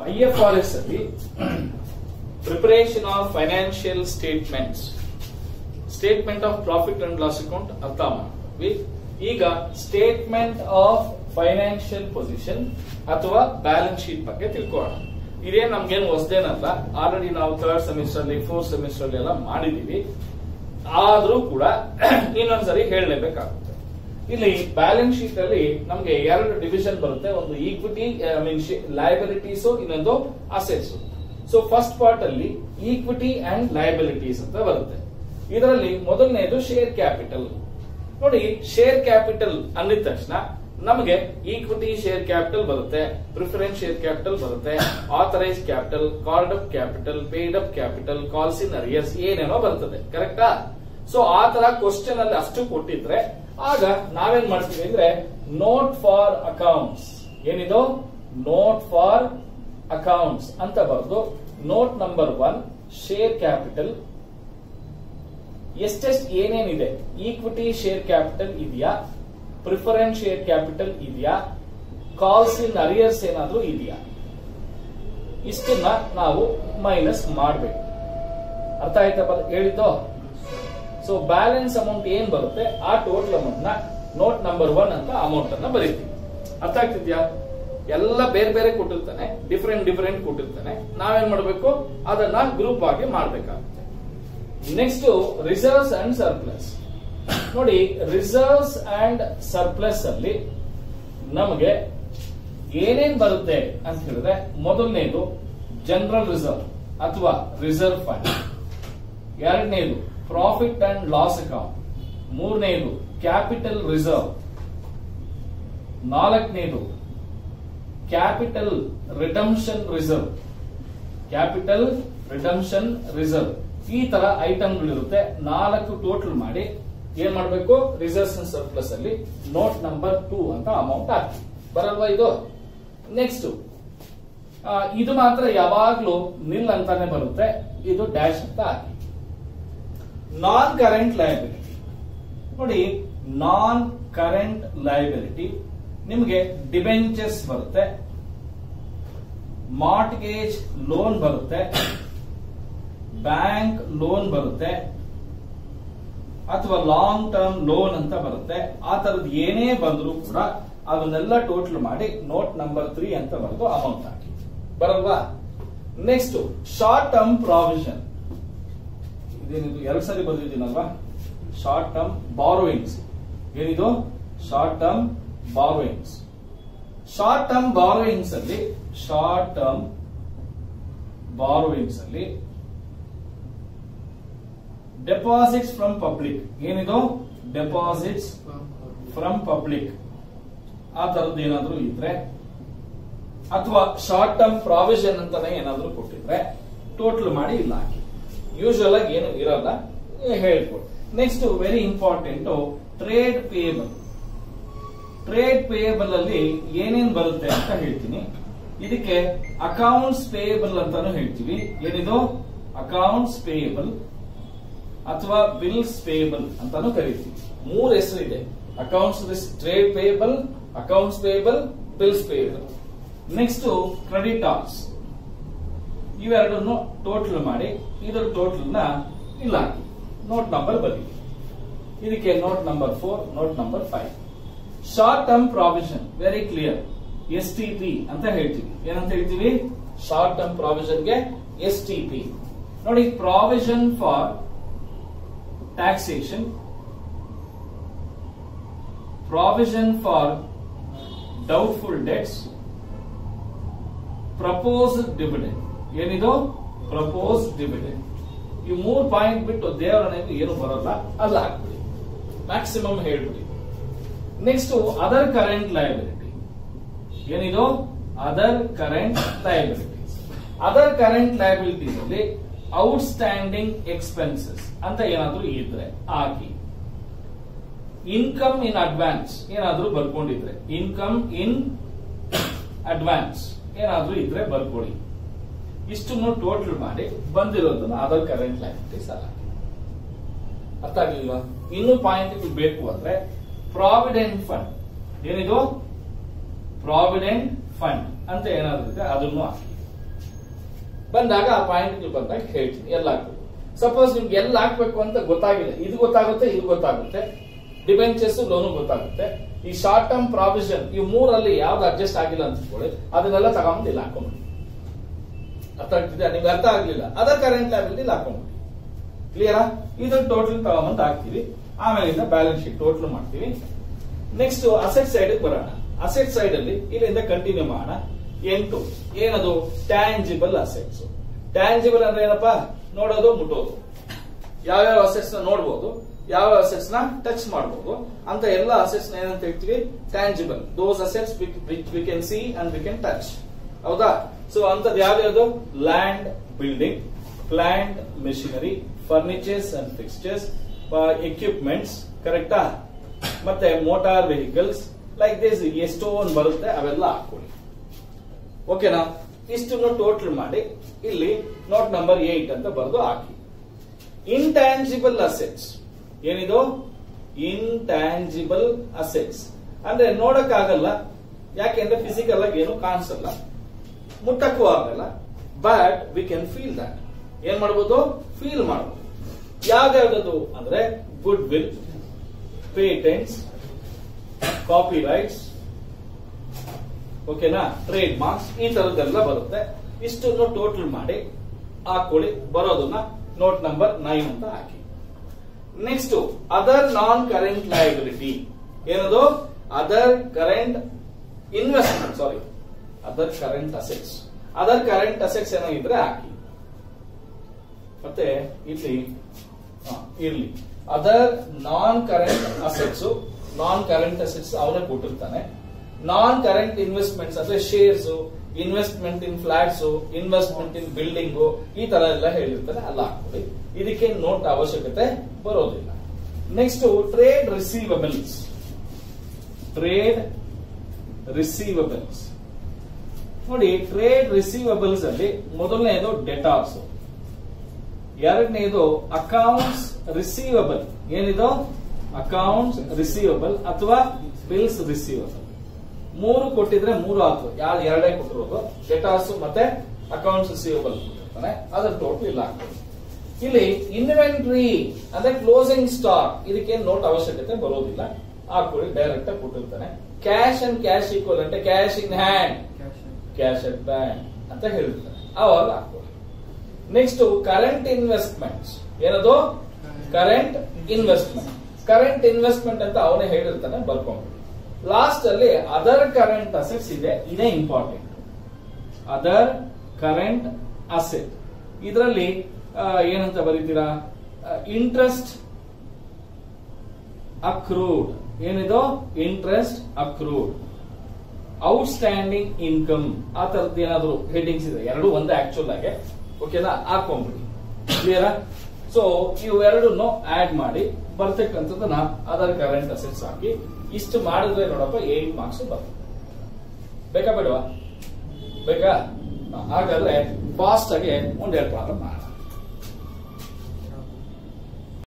I F R S ಅಲ್ಲಿ preparation of financial statements statement of profit and loss account ಅರ್ಥ ಮಾಡ್ವಿ ಈಗ statement of financial position ಅಥವಾ balance sheet ಬಗ್ಗೆ ತಿಳ್ಕೊಳ್ಳೋಣ ಇದೇನ್ ನಮ್ಗೇನು ಹೊಸದೇನಲ್ಲ ಆಲ್ರೆಡಿ ನಾವು ಥರ್ಡ್ ಸೆಮಿಸ್ಟರ್ ಅಲ್ಲಿ ಫೋರ್ತ್ ಸೆಮಿಸ್ಟರ್ ಅಲ್ಲಿ ಎಲ್ಲ ಮಾಡಿದೀವಿ ಆದ್ರೂ ಕೂಡ ಇನ್ನೊಂದ್ಸರಿ ಹೇಳಲೇಬೇಕಾಗುತ್ತೆ ಇಲ್ಲಿ ಬ್ಯಾಲೆನ್ಸ್ ಶೀಟ್ ಅಲ್ಲಿ ನಮಗೆ ಎರಡು ಡಿವಿಷನ್ ಬರುತ್ತೆ ಒಂದು ಈಕ್ವಿಟಿ ಐ ಮೀನ್ ಲಯಬಿಲಿಟೀಸ್ ಇನ್ನೊಂದು ಅಸೆಟ್ಸ್ ಸೊ ಫಸ್ಟ್ ಪಾರ್ಟ್ ಅಲ್ಲಿ ಈಕ್ವಿಟಿ ಅಂಡ್ ಲಯಬಿಲಿಟೀಸ್ ಅಂತ ಬರುತ್ತೆ ಇದರಲ್ಲಿ ಮೊದಲನೇದು ಶೇರ್ ಕ್ಯಾಪಿಟಲ್ ನೋಡಿ ಶೇರ್ ಕ್ಯಾಪಿಟಲ್ ಅಂದಿದ ತಕ್ಷಣ ನಮಗೆ ಈಕ್ವಿಟಿ ಶೇರ್ ಕ್ಯಾಪಿಟಲ್ ಬರುತ್ತೆ ಪ್ರಿಫರೆನ್ಸ್ ಶೇರ್ ಕ್ಯಾಪಿಟಲ್ ಬರುತ್ತೆ authorised capital called up capital paid up capital calls in arrears ಏನೇನೋ ಬರ್ತದೆ ಕರೆಕ್ಟಾ ಸೊ ಆ ತರ ಕ್ವಶನ್ ಅಲ್ಲಿ ಅಷ್ಟು ಕೊಟ್ಟಿದ್ರೆ ಆಗ ನಾವೇನ್ ಮಾಡ್ತೀವಿ ಅಂದ್ರೆ ನೋಟ್ ಫಾರ್ ಅಕೌಂಟ್ಸ್ ಏನಿದು ನೋಟ್ ಫಾರ್ ಅಕೌಂಟ್ಸ್ ಅಂತ ಬರೆದು note number one share capital ಎಷ್ಟೆಷ್ಟು ಏನೇನಿದೆ ಈಕ್ವಿಟಿ ಶೇರ್ ಕ್ಯಾಪಿಟಲ್ ಇದೆಯಾ ಪ್ರಿಫರೆನ್ಸ್ ಶೇರ್ ಕ್ಯಾಪಿಟಲ್ ಇದೆಯಾ ಕಾಲ್ಸ್ ಇನ್ ಅರಿಯರ್ಸ್ ಏನಾದ್ರೂ ಇದೆಯಾ ಇಷ್ಟನ್ನ ನಾವು ಮೈನಸ್ ಮಾಡಬೇಕು ಅರ್ಥ ಆಯ್ತಾ ಹೇಳಿದ್ದು ಸೊ ಬ್ಯಾಲೆನ್ಸ್ ಅಮೌಂಟ್ ಏನ್ ಬರುತ್ತೆ ಆ ಟೋಟಲ್ ಅಮೌಂಟ್ ನ ನೋಟ್ ನಂಬರ್ ಒನ್ ಅಂತ ಅಮೌಂಟ್ ಅನ್ನ ಬರೀತೀವಿ ಅರ್ಥ ಆಗ್ತಿದ್ಯಾ ಎಲ್ಲ ಬೇರೆ ಬೇರೆ ಕೊಟ್ಟಿರ್ತಾನೆ ಡಿಫರೆಂಟ್ ಡಿಫರೆಂಟ್ ಕೊಟ್ಟಿರ್ತಾನೆ ನಾವೇನ್ ಮಾಡಬೇಕು ಅದನ್ನ ಗ್ರೂಪ್ ಆಗಿ ಮಾಡ್ಬೇಕಾಗುತ್ತೆ ನೆಕ್ಸ್ಟ್ ರಿಸರ್ವ್ಸ್ ಅಂಡ್ ಸರ್ಪ್ಲಸ್ ನೋಡಿ ರಿಸರ್ವ್ಸ್ ಅಂಡ್ ಸರ್ಪ್ಲಸ್ ಅಲ್ಲಿ ನಮಗೆ ಏನೇನ್ ಬರುತ್ತೆ ಅಂತ ಹೇಳಿದ್ರೆ ಮೊದಲನೇದು ಜನರಲ್ ರಿಸರ್ವ್ ಅಥವಾ ರಿಸರ್ವ್ ಫಂಡ್ ಎರಡನೇದು ಪ್ರಾಫಿಟ್ ಅಂಡ್ ಲಾಸ್ ಅಕೌಂಟ್ ಮೂರನೇದು ಕ್ಯಾಪಿಟಲ್ ರಿಸರ್ವ್ ನಾಲ್ಕನೇದು capital redemption reserve capital redemption reserve ಈ ತರ ಐಟಮ್ಗಳಿರುತ್ತೆ ನಾಲ್ಕು ಟೋಟಲ್ ಮಾಡಿ ಏನ್ ಮಾಡಬೇಕು ರಿಸರ್ವ್ಸ್ ಅಂಡ್ ಸರ್ಪ್ಲಸ್ ಅಲ್ಲಿ ನೋಟ್ ನಂಬರ್ ಟೂ ಅಂತ ಅಮೌಂಟ್ ಹಾಕಿ ಬರಲ್ವಾ ಇದು ನೆಕ್ಸ್ಟ್ ಇದು ಮಾತ್ರ ಯಾವಾಗ್ಲೂ ನಿಲ್ ಅಂತಾನೆ ಬರುತ್ತೆ ಇದು ಡ್ಯಾಶ್ ಅಂತ ಹಾಕಿ ನಾನ್ ಕರೆಂಟ್ ಲಯಬಿಲಿಟಿ ನೋಡಿ ನಾನ್ ಕರೆಂಟ್ ಲಯಬಿಲಿಟಿ ನಿಮಗೆ ಡಿಬೆಂಚರ್ಸ್ ಬರುತ್ತೆ ಮಾರ್ಟ್ಗೇಜ್ ಲೋನ್ ಬರುತ್ತೆ ಬ್ಯಾಂಕ್ ಲೋನ್ ಬರುತ್ತೆ ಅಥವಾ ಲಾಂಗ್ ಟರ್ಮ್ ಲೋನ್ ಅಂತ ಬರುತ್ತೆ ಆ ತರದ್ ಏನೇ ಬಂದರೂ ಕೂಡ ಅದನ್ನೆಲ್ಲ ಟೋಟಲ್ ಮಾಡಿ ನೋಟ್ ನಂಬರ್ ತ್ರೀ ಅಂತ ಬರೆದು ಅಮೌಂಟ್ ಹಾಕಿ ಬರಲ್ವಾ ನೆಕ್ಸ್ಟ್ ಶಾರ್ಟ್ ಟರ್ಮ್ ಪ್ರಾವಿಷನ್ ಇದೇನಿದು ಎರಡು ಸರಿ ಬಂದಿದ್ದೀನಲ್ವಾ ಶಾರ್ಟ್ ಟರ್ಮ್ ಬಾರೋಯಿಂಗ್ಸ್ ಏನಿದು short term borrowings short term borrowings ಅಲ್ಲಿ ಶಾರ್ಟ್ ಟರ್ಮ್ ಬಾರೋಯಿಂಗ್ಸ್ ಅಲ್ಲಿ ಡೆಪಾಸಿಟ್ಸ್ ಫ್ರಮ್ ಪಬ್ಲಿಕ್ ಏನಿದು ಡೆಪಾಸಿಟ್ಸ್ ಫ್ರಮ್ ಪಬ್ಲಿಕ್ ಆ ತರದ್ದು ಏನಾದ್ರೂ ಇದ್ರೆ ಅಥವಾ ಶಾರ್ಟ್ ಟರ್ಮ್ ಪ್ರಾವಿಷನ್ ಅಂತಾನೆ ಏನಾದ್ರೂ ಕೊಟ್ಟಿದ್ರೆ ಟೋಟಲ್ ಮಾಡಿ ಇಲ್ಲ ಹಾಕಿ ಯೂಶುವಲ್ ಆಗಿ ಏನು ಇರಲ್ಲ ಹೇಳ್ಕೊಡಿ next very important trade payable trade payable ಅಲ್ಲಿ ಏನೇನ್ ಬರುತ್ತೆ ಅಂತ ಹೇಳ್ತೀನಿ ಇದಕ್ಕೆ ಅಕೌಂಟ್ಸ್ ಪೇಯಬಲ್ ಅಂತಾನು ಹೇಳ್ತೀವಿ ಏನಿದು ಅಕೌಂಟ್ಸ್ ಪೇಯಬಲ್ ಅಥವಾ ಬಿಲ್ಸ್ ಪೇಯಬಲ್ ಅಂತಾನು ಕರಿತೀವಿ ಮೂರ್ ಹೆಸರು ಇದೆ accounts trade payable accounts payable bills payable next creditors ಇವೆರಡನ್ನು ಟೋಟಲ್ ಮಾಡಿ ಇದರ ಟೋಟಲ್ ನ ಇಲ್ಲ ಹಾಕಿ ನೋಟ್ ನಂಬರ್ ಬರೀ ಇದಕ್ಕೆ note number four note number five short term provision very clear S T P ಅಂತ ಹೇಳ್ತೀವಿ ಏನಂತ ಹೇಳ್ತೀವಿ ಶಾರ್ಟ್ ಟರ್ಮ್ ಪ್ರಾವಿಷನ್ಗೆ ಎಸ್ ಟಿ ಪಿ ನೋಡಿ provision for taxation provision for doubtful debts propose dividend ಏನಿದು ಪ್ರಪೋಸ್ ಡಿವಿಡೆಂಡ್ ಈ ಮೂರ್ ಪಾಯಿಂಟ್ ಬಿಟ್ಟು ದೇವರ ಏನು ಬರಲ್ಲ ಅಲ್ಲ ಹಾಕ್ಬಿಡಿ ಮ್ಯಾಕ್ಸಿಮಮ್ ಹೇಳ್ಬಿಡಿ ನೆಕ್ಸ್ಟ್ ಅದರ್ ಕರೆಂಟ್ ಲಯಬಿಲಿಟಿ ಏನಿದು other current liabilities other current liabilities ಅಲ್ಲಿ ಔಟ್ಸ್ಟ್ಯಾಂಡಿಂಗ್ ಎಕ್ಸ್ಪೆನ್ಸಸ್ ಅಂತ ಏನಾದ್ರೂ ಇದ್ರೆ ಹಾಕಿ ಇನ್ಕಮ್ ಇನ್ ಅಡ್ವಾನ್ಸ್ ಏನಾದ್ರೂ ಬರ್ಕೊಂಡಿದ್ರೆ ಇನ್ಕಮ್ ಇನ್ ಅಡ್ವಾನ್ಸ್ ಏನಾದ್ರೂ ಇದ್ರೆ ಬರ್ಕೊಳ್ಳಿ ಇಷ್ಟನ್ನು ಟೋಟಲ್ ಮಾಡಿ ಬಂದಿರೋದನ್ನ ಅದರ್ ಕರೆಂಟ್ ಲಯಬಿಲಿಟೀಸ್ ಅಲ್ಲ ಅರ್ಥ ಆಗ್ಲಿಲ್ವಾ ಇನ್ನು ಪಾಯಿಂಟ್ ಬೇಕು ಅಂದ್ರೆ ಪ್ರಾವಿಡೆಂಟ್ ಫಂಡ್ ಏನಿದು ಪ್ರಾವಿಡೆಂಟ್ ಫಂಡ್ ಅಂತ ಏನಾದ್ರು ಇದೆ ಅದನ್ನು ಹಾಕಿ ಬಂದಾಗ ಆ ಪಾಯಿಂಟ್ ಬಂದಾಗ ಹೇಳ್ತೀನಿ ಎಲ್ಲ ಹಾಕ್ಬೇಕು ಸಪೋಸ್ ನಿಮ್ಗೆ ಎಲ್ಲ ಹಾಕ್ಬೇಕು ಅಂತ ಗೊತ್ತಾಗಿಲ್ಲ ಇದು ಗೊತ್ತಾಗುತ್ತೆ ಇದು ಗೊತ್ತಾಗುತ್ತೆ ಡಿಬೆಂಚರ್ಸ್ ಲೋನು ಗೊತ್ತಾಗುತ್ತೆ ಈ ಶಾರ್ಟ್ ಟರ್ಮ್ ಪ್ರಾವಿಷನ್ ಈ ಮೂರಲ್ಲಿ ಯಾವ್ದು ಅಡ್ಜಸ್ಟ್ ಆಗಿಲ್ಲ ಅಂತ ಇಟ್ಕೊಳ್ಳಿ ಅದನ್ನೆಲ್ಲ ತಗೊಂಡು ಇಲ್ಲಿ ಹಾಕೊಂಡ್ಬಿಡಿ ಅರ್ಥ ಆಗ್ತಿದೆ ನಿಮ್ಗೆ ಅರ್ಥ ಆಗ್ಲಿಲ್ಲ ಅದರ್ ಕರೆಂಟ್ ಲ್ಯಾಬಿಲಿಟಿ ಹಾಕೊಂಡ್ಬಿಡಿ ಕ್ಲಿಯರಾ ಇದನ್ನ ಟೋಟಲ್ ತಗೊಂಬಂದು ಹಾಕ್ತೀವಿ ಆಮೇಲಿಂದ ಬ್ಯಾಲೆನ್ಸ್ ಶೀಟ್ ಟೋಟಲ್ ಮಾಡ್ತೀವಿ ನೆಕ್ಸ್ಟ್ ಅಸೆಟ್ ಸೈಡ್ ಬರೋಣ ಅಸೆಟ್ ಸೈಡ್ ಅಲ್ಲಿ ಇಲ್ಲಿಂದ ಕಂಟಿನ್ಯೂ ಮಾಡೋಣ ಎಂಟು ಏನದು ಟ್ಯಾಂಜಿಬಲ್ ಅಸೆಟ್ಸ್ ಟ್ಯಾಂಜಿಬಲ್ ಅಂದ್ರೆ ಏನಪ್ಪ ನೋಡೋದು ಮುಟ್ಟೋದು ಯಾವ್ಯಾವ ಅಸೆಟ್ಸ್ ನ ನೋಡಬಹುದು ಯಾವ ಅಸೆಟ್ಸ್ ನ ಟಚ್ ಮಾಡಬಹುದು ಅಂತ ಎಲ್ಲ ಅಸೆಟ್ಸ್ ನ ಏನಂತ ಹೇಳ್ತೀವಿ tangible those assets which we can see and we can touch ಹೌದಾ ಸೊ ಅಂತದ್ ಯಾವ್ಯಾವ್ದು land building plant machinery furnitures and fixtures equipments ಕರೆಕ್ಟಾ ಮತ್ತೆ ಮೋಟಾರ್ ವೆಹಿಕಲ್ಸ್ ಲೈಕ್ ದಿಸ್ ಎಷ್ಟೋ ಒಂದು ಬರುತ್ತೆ ಅವೆಲ್ಲ ಹಾಕೊಳ್ಳಿ ಓಕೆನಾ ಇಷ್ಟನ್ನು ಟೋಟಲ್ ಮಾಡಿ ಇಲ್ಲಿ ನೋಟ್ ನಂಬರ್ ಏಟ್ ಅಂತ ಬರೆದು ಹಾಕಿ ಇಂಟ್ಯಾಂಜಿಬಲ್ ಅಸೆಟ್ಸ್ ಏನಿದು ಇಂಟ್ಯಾಂಜಿಬಲ್ ಅಸೆಟ್ಸ್ ಅಂದ್ರೆ ನೋಡಕ್ಕಾಗಲ್ಲ ಯಾಕೆಂದ್ರೆ ಫಿಸಿಕಲ್ ಆಗಿ ಏನು ಕಾಣಿಸಲ್ಲ ಮುಟ್ಟಕ್ಕೂ ಆಗಲ್ಲ but we can feel that ಏನ್ ಮಾಡ್ಬೋದು ಫೀಲ್ ಮಾಡ್ಬೋದು ಯಾವ್ದಾವ್ದದು ಅಂದ್ರೆ goodwill patents copyrights ಓಕೆನಾ ಟ್ರೇಡ್ ಮಾರ್ಕ್ಸ್ ಈ ತರದ್ದೆಲ್ಲ ಬರುತ್ತೆ ಇಷ್ಟನ್ನು ಟೋಟಲ್ ಮಾಡಿ ಹಾಕೊಳ್ಳಿ ಬರೋದನ್ನ ನೋಟ್ ನಂಬರ್ ನೈನ್ ಅಂತ ಹಾಕಿ next other non current liability ಏನದು other current investment sorry other current assets other current assets ಏನಾಗಿದ್ರೆ ಹಾಕಿ ಮತ್ತೆ ಇಲ್ಲಿ ಹ, ಇರ್ಲಿ other non current assets non current assets ಅವನೇ ಕೊಟ್ಟಿರ್ತಾನೆ ನಾನ್ ಕರೆಂಟ್ ಇನ್ವೆಸ್ಟ್ಮೆಂಟ್ಸ್ ಅಂದ್ರೆ shares investment in flats investment in building ಈ ತರ ಎಲ್ಲ ಹೇಳಿರ್ತಾನೆ ಅಲ್ಲ ಹಾಕೊಳ್ಳಿ ಇದಕ್ಕೆ ನೋಟ್ ಅವಶ್ಯಕತೆ ಬರೋದಿಲ್ಲ next trade receivables trade receivables ನೋಡಿ ಟ್ರೇಡ್ ರಿಸೀವಬಲ್ಸ್ ಅಲ್ಲಿ ಮೊದಲನೇದು ಡೆಟಾರ್ಸ್ ಎರಡನೇದು ಅಕೌಂಟ್ಸ್ ರಿಸೀವಬಲ್ ಏನಿದು ಅಕೌಂಟ್ಸ್ ರಿಸೀವಬಲ್ ಅಥವಾ ಬಿಲ್ಸ್ ರಿಸೀವಬಲ್ ಮೂರು ಕೊಟ್ಟಿದ್ರೆ ಮೂರು ಆಯ್ತು ಯಾರು ಎರಡೇ ಕೊಟ್ಟಿರೋದು ಡೆಟಾರ್ಸ್ ಮತ್ತೆ ಅಕೌಂಟ್ಸ್ ರಿಸೀವಬಲ್ ಕೊಟ್ಟಿರ್ತಾನೆ ಅದ್ರ ಟೋಟಲ್ ಇಲ್ಲ ಹಾಕ್ಬೋದು ಇಲ್ಲಿ ಇನ್ವೆಂಟ್ರಿ ಅಂದ್ರೆ ಕ್ಲೋಸಿಂಗ್ ಸ್ಟಾಕ್ ಇದಕ್ಕೆ ನೋಟ್ ಅವಶ್ಯಕತೆ ಬರೋದಿಲ್ಲ ಹಾಕೊಳ್ಳಿ ಡೈರೆಕ್ಟ್ ಆಗಿ ಕೊಟ್ಟಿರ್ತಾನೆ ಕ್ಯಾಶ್ ಅಂಡ್ ಕ್ಯಾಶ್ ಈಕ್ವಲ್ ಅಂದ್ರೆ cash in hand cash at bank ಅಂತ ಹೇಳಿರ್ತಾನೆ ಅವಾಗ ಹಾಕೊಳ್ಳಿ ನೆಕ್ಸ್ಟ್ ಕರೆಂಟ್ ಇನ್ವೆಸ್ಟ್ಮೆಂಟ್ಸ್ ಏನದು ಕರೆಂಟ್ ಇನ್ವೆಸ್ಟ್ಮೆಂಟ್ ಕರೆಂಟ್ ಇನ್ವೆಸ್ಟ್ಮೆಂಟ್ ಅಂತ ಅವನೇ ಹೇಳಿರ್ತಾನೆ ಬರ್ಕೊಂಡು ಲಾಸ್ಟ್ ಅಲ್ಲಿ ಅದರ್ ಕರೆಂಟ್ ಅಸೆಟ್ಸ್ ಇದೆ ಇದೇ ಇಂಪಾರ್ಟೆಂಟ್ ಅದರ್ ಕರೆಂಟ್ ಅಸೆಟ್ ಇದರಲ್ಲಿ ಏನಂತ ಬರೀತೀರಾ ಇಂಟ್ರೆಸ್ಟ್ ಅಕ್ರೂಡ್ ಏನಿದು ಇಂಟ್ರೆಸ್ಟ್ ಅಕ್ರೂಡ್ ಔಟ್ಸ್ಟ್ಯಾಂಡಿಂಗ್ ಇನ್ಕಮ್ ಆ ತರದ್ದು ಏನಾದ್ರು ಹೆಡಿಂಗ್ಸ್ ಇದೆ ಎರಡು ಒಂದೇ ಆಕ್ಚುಲ್ ಆಗಿ ಓಕೆನಾ ಹಾಕೊಂಡ್ಬಿಡಿ ಕ್ಲಿಯರಾ ಸೊ ಇವೆರಡನ್ನು ಆಡ್ ಮಾಡಿ ಬರ್ತಕ್ಕಂಥದ್ದನ್ನ ಅದರ್ ಕರೆಂಟ್ ಅಸೆಟ್ಸ್ ಹಾಕಿ ಇಷ್ಟು ಮಾಡಿದ್ರೆ ನೋಡಪ್ಪ ಏಟ್ ಮಾರ್ಕ್ಸ್ ಬರ್ತದೆ ಬೇಕಾ ಬೇಡವಾ ಬೇಕಾ ಹ, ಹಾಗಾದ್ರೆ ಫಾಸ್ಟ್ ಆಗಿ ಒಂದೆರಡು ಪ್ರಾಬ್ಲಮ್ ಮಾಡೋಣ